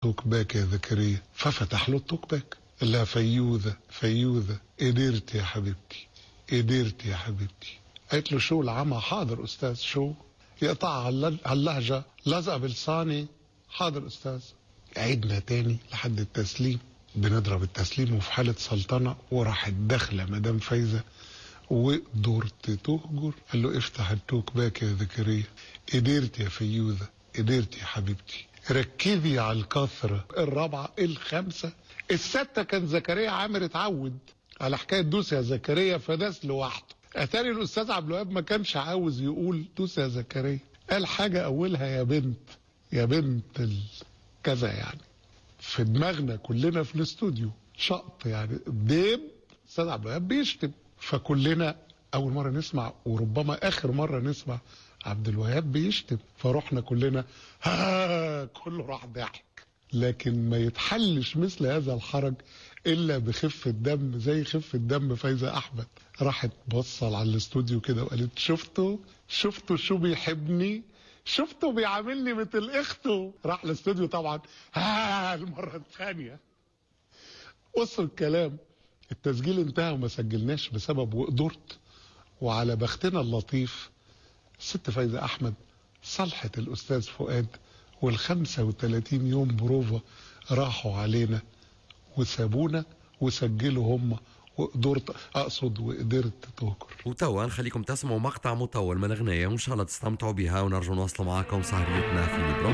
توك باك يا زكريا ففتح له التوك باك قال لها فيوذة فيوذة قدرت يا حبيبتي قدرت يا حبيبتي قالت له شو العمى حاضر أستاذ شو يقطع على اللهجة لزقة بلساني حاضر أستاذ عيدنا تاني لحد التسليم بنضرب التسليم وفي حالة سلطنة وراحت داخلة مدام فايزة وقدرت تهجر قال له افتح التوك باك يا زكريا قدرت يا فيوذة قدرت يا حبيبتي ركزي على الكثرة الرابعة الخامسة الستة كان زكريا عامر اتعود على حكاية دوس يا زكريا فداس لوحده اتاري الاستاذ عبد الوهاب ما كانش عاوز يقول دوس يا زكريا قال حاجة اولها يا بنت يا بنت ال... كذا يعني في دماغنا كلنا في الاستوديو شقط يعني ديب استاذ عبد الوهاب بيشتم فكلنا اول مره نسمع وربما اخر مره نسمع عبد الوهاب بيشتم فروحنا كلنا ها كله راح ضحك لكن ما يتحلش مثل هذا الحرج الا بخفه دم زي خفه دم فايزه احمد راحت بصل على الاستوديو كده وقالت شفتوا شفتوا شو بيحبني شفتوا بيعاملني مثل اخته راح الاستوديو طبعا ها المره الثانيه قصوا الكلام التسجيل انتهى وما سجلناش بسبب وقدرت وعلى بختنا اللطيف الست فايزة أحمد صلحت الأستاذ فؤاد والخمسة وتلاتين يوم بروفا راحوا علينا وسابونا وسجلوا هم وقدرت أقصد وقدرت تهجر وتوا نخليكم تسمعوا مقطع مطول من أغنية وإن شاء الله تستمتعوا بها ونرجو نواصل معكم سهريتنا في البرو